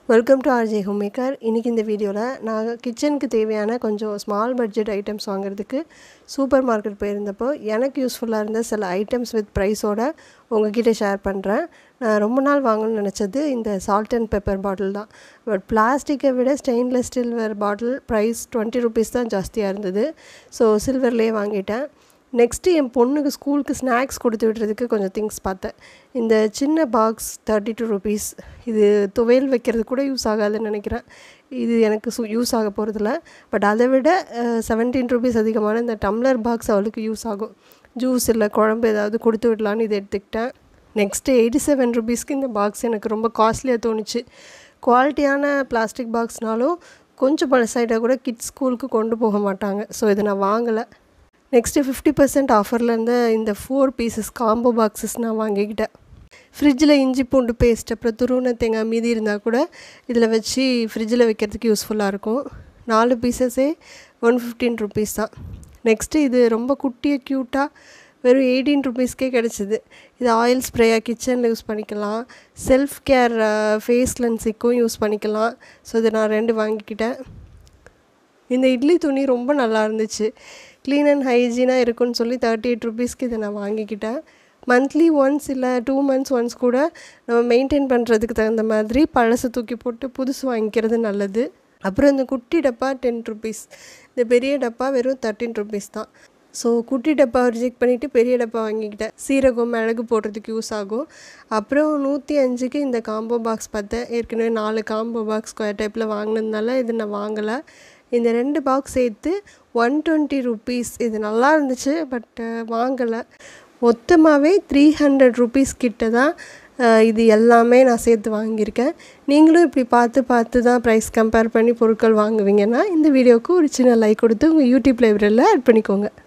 welcome to RJ Home Maker இன்றைக்கி இந்த வீடியோவில் நான் கிச்சனுக்கு தேவையான கொஞ்சம் ஸ்மால் பட்ஜெட் ஐட்டம்ஸ் வாங்குறதுக்கு சூப்பர் மார்க்கெட் போயிருந்தப்போ எனக்கு யூஸ்ஃபுல்லாக இருந்த சில ஐட்டம்ஸ் வித் ப்ரைஸோட உங்ககிட்ட ஷேர் பண்ணுறேன் நான் ரொம்ப நாள் வாங்கணும்னு நினச்சது இந்த சால்ட் அண்ட் பெப்பர் பாட்டில் தான் பட் பிளாஸ்டிக்கை விட stainless silver bottle price twenty rupees தான் ஜாஸ்தியாக இருந்தது ஸோ சில்வர்லேயே வாங்கிட்டேன் நெக்ஸ்ட்டு என் பொண்ணுக்கு ஸ்கூலுக்கு ஸ்நாக்ஸ் கொடுத்து விடுறதுக்கு கொஞ்சம் திங்ஸ் பார்த்தேன் இந்த சின்ன பாக்ஸ் தேர்ட்டி டூ ருபீஸ் இது துவையல் வைக்கிறது கூட யூஸ் ஆகாதுன்னு நினைக்கிறேன் இது எனக்கு சு யூஸ் ஆக போகிறதில்ல பட் அதை விட செவன்டீன் ருபீஸ் அதிகமான இந்த டம்ளர் பாக்ஸ் அவளுக்கு யூஸ் ஆகும் ஜூஸ் இல்லை குழம்பு ஏதாவது கொடுத்து விடலான்னு இதை எடுத்துக்கிட்டேன் நெக்ஸ்ட்டு எயிட்டி செவன் ருபீஸ்க்கு இந்த பாக்ஸ் எனக்கு ரொம்ப காஸ்ட்லியாக தோணுச்சு குவாலிட்டியான பிளாஸ்டிக் பாக்ஸ்னாலும் கொஞ்சம் பழசாயிட்டால் கூட கிட்ஸ் ஸ்கூலுக்கு கொண்டு போக மாட்டாங்க ஸோ இதை நான் வாங்கலை நெக்ஸ்ட்டு ஃபிஃப்டி பர்சன்ட் ஆஃபரில் இருந்த இந்த ஃபோர் பீசஸ் காம்போ பாக்ஸஸ் நான் வாங்கிக்கிட்டேன் ஃப்ரிட்ஜில் இஞ்சி பூண்டு பேஸ்ட் அப்புறம் துருவன தேங்காய் மீதி இருந்தால் கூட இதில் வச்சு ஃப்ரிட்ஜில் வைக்கிறதுக்கு யூஸ்ஃபுல்லாக இருக்கும் நாலு பீசஸே ஒன் ஃபிஃப்டீன் ருபீஸ் தான் நெக்ஸ்ட்டு இது ரொம்ப குட்டியாக க்யூட்டாக வெறும் எயிட்டீன் ருபீஸ்க்கே கிடச்சிது இது ஆயில் ஸ்ப்ரேயாக கிச்சனில் யூஸ் பண்ணிக்கலாம் செல்ஃப் கேர் ஃபேஸ் கிளன்சிக்கும் யூஸ் பண்ணிக்கலாம் ஸோ இதை நான் ரெண்டு வாங்கிக்கிட்டேன் இந்த இட்லி துணி ரொம்ப நல்லா இருந்துச்சு க்ளீன் அண்ட் ஹைஜீனாக இருக்குன்னு சொல்லி தேர்ட்டி எயிட் ருபீஸ்க்கு இதை நான் வாங்கிக்கிட்டேன் மந்த்லி ஒன்ஸ் இல்லை டூ மந்த்ஸ் ஒன்ஸ் கூட நம்ம மெயின்டைன் பண்ணுறதுக்கு தகுந்த மாதிரி பழசை தூக்கி போட்டு புதுசு வாங்கிக்கிறது நல்லது அப்புறம் இந்த குட்டி டப்பா டென் ருபீஸ் இந்த பெரிய டப்பா வெறும் தேர்ட்டின் ருபீஸ் தான் ஸோ குட்டி டப்பா ரிஜெக்ட் பண்ணிவிட்டு பெரிய டப்பா வாங்கிக்கிட்டேன் சீரகம் மிளகு போடுறதுக்கு யூஸ் ஆகும் அப்புறம் நூற்றி அஞ்சுக்கு இந்த காம்போ பாக்ஸ் பார்த்தேன் ஏற்கனவே நாலு காம்போ பாக்ஸ் ஸ்கொயர் டைப்பில் வாங்கினதுனால இது நான் வாங்கலை இந்த ரெண்டு பாக்ஸ் சேர்த்து ஒன் டுவெண்ட்டி ருபீஸ் இது நல்லா இருந்துச்சு பட் வாங்கலை மொத்தமாகவே த்ரீ ஹண்ட்ரட் ருபீஸ் கிட்ட தான் இது எல்லாமே நான் சேர்த்து வாங்கியிருக்கேன் நீங்களும் இப்படி பார்த்து பார்த்து தான் ப்ரைஸ் கம்பேர் பண்ணி பொருட்கள் வாங்குவீங்கன்னா இந்த வீடியோவுக்கு ஒரு சின்ன லைக் கொடுத்து உங்கள் யூடியூப் லைப்ரரியில் ஆட் பண்ணிக்கோங்க